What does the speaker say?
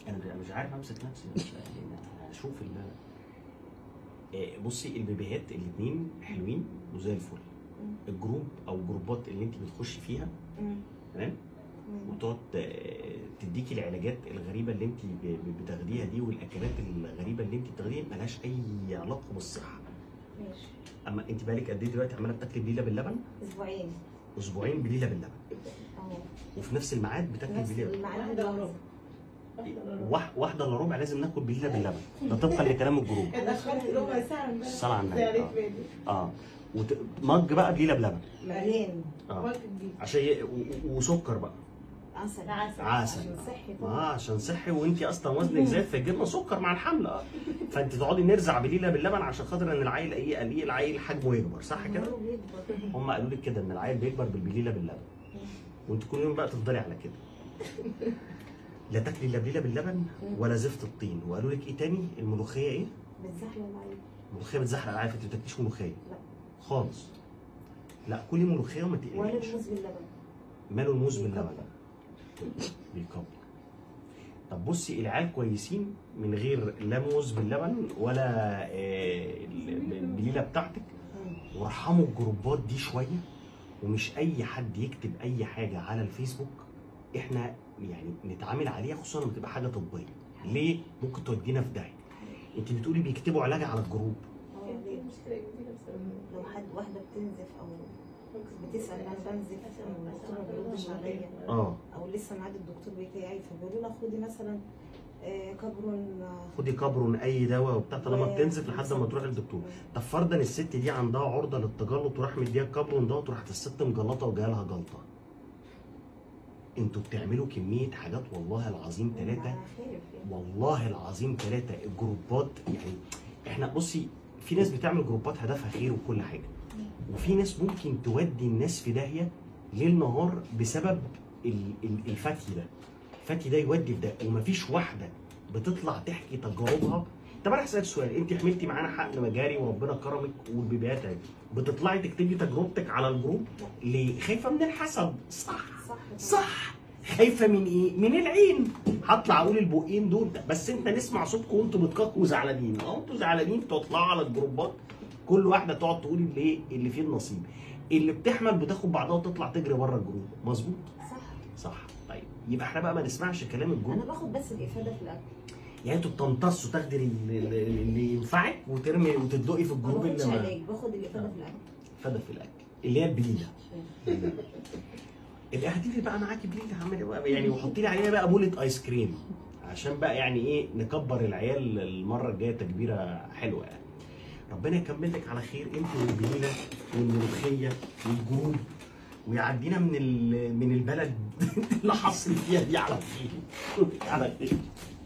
انا مش عارف امسك نفسي بس يعني اشوف ال آه، بصي البيبيهات الاثنين حلوين وزي الفل الجروب او جروبات اللي انت بتخشي فيها مم. تمام مم. وتقعد آه، تديكي العلاجات الغريبه اللي انت ب- ب- بتاخديها دي والاكلات الغريبه اللي انت بتاخديها ملهاش اي علاقه بالصحه ماشي اما انت بالك قد ايه دلوقتي عماله بتاكلي بليله باللبن اسبوعين اسبوعين بليله باللبن اه وفي نفس الميعاد بتاكلي نفس بليله الميعاد واحدة اللي وربع. هو- واح- واحده الا ربع لازم ناكل بليله باللبن ده طبقا لكلام الجروب اتأخرت ربع ساعة امبارح. الصلاة على النبي، يا ريت آه. بالي. اه وت... مج بقى بليله بلبن مليان اه وقت جديد. عشان ي... و... و- وسكر بقى عسل عسل. عسل. عشان صحي اه طبعا عشان صحي وانت اصلا وزنك زاد فجبنا سكر مع الحمل اه فانت تقعدي نرزع بليله باللبن عشان خاطر ان العيل ايه قال ايه العيل حجمه يكبر صح كده؟ عمره بيكبر. هم قالوا لك كده ان العيل بيكبر بالبليله باللبن وانت كل يوم بقى تفضلي على كده لا تاكلي لا بليله باللبن ولا زفت الطين وقالوا لك ايه تاني الملوخيه ايه؟ بتزحلق العين الملوخيه بتزحلق العيال انت ما بتاكليش ملوخيه لا. خالص لا كلي ملوخيه وما ولا تقلقيش الموز باللبن ماله الموز بيكبر. باللبن بيكبر طب بصي العيال كويسين من غير لا موز باللبن ولا آه، ال- البليله بتاعتك مم. وارحموا الجروبات دي شويه ومش اي حد يكتب اي حاجه على الفيسبوك احنا يعني نتعامل عليها خصوصا لما تبقى حاجه طبيه ليه ممكن تودينا في داهيه انت بتقولي بيكتبوا علاج على الجروب اه كان في ليه؟ مشكلة كبيرة بسبب لو حد واحده بتنزف او بتسال انا بنزف والدكتور ما بيردش عليا اه او لسه ميعاد الدكتور بتاعي فبيقولوا لها خدي مثلا آه، كبرون آه، خدي كبرون اي دواء وبتاع طالما و- بتنزف لحد ما تروح للدكتور طب فرضا الست دي عندها عرضه للتجلط وراح مديها الكبرون دوت وراحت الست مجلطه وجالها جلطه انتوا بتعملوا كميه حاجات والله العظيم ثلاثه أنا خايف يعني. والله العظيم ثلاثه الجروبات يعني احنا بصي في ناس بتعمل جروبات هدفها خير وكل حاجه وفي ناس ممكن تودي الناس في داهيه ليل نهار بسبب ال- ال- الفتي ده الفتي ده يودي في ده ومفيش واحده بتطلع تحكي تجاربها طب انا هسالك سؤال انت حملتي معانا حقن مجاري وربنا كرمك والبيبيات عادي بتطلعي تكتبي تجربتك على الجروب ليه خايفه من الحسد صح صح صح خايفه من ايه؟ من العين هطلع اقول البقين دول ده. بس انت نسمع صوتكم وانتوا بتكاكوا زعلانين اه انتوا زعلانين تطلعوا على الجروبات كل واحده تقعد تقول اللي ايه اللي فيه النصيب اللي بتحمل بتاخد بعضها وتطلع تجري بره الجروب مظبوط صح صح طيب يبقى احنا بقى ما نسمعش كلام انا الجروب باخد بس الافاده في الاكل يعني انتوا بتمتصوا تاخدي اللي, اللي ينفعك وترمي وتدلقي في ما الجروب باخدش اللي ما علاج باخد الافاده في الاكل فدا في الاكل اللي هي البليله اللي هتيجي بقى معاكي بليله هعمل ايه بقى؟ يعني وحطي لي عليها بقى بولة ايس كريم عشان بقى يعني ايه نكبر العيال المره الجايه تكبيره حلوه يعني ربنا يكمل لك على خير انت والبليله والملوخيه والجروب ويعدينا من ال- من البلد اللي حصل فيها دي على خير على خير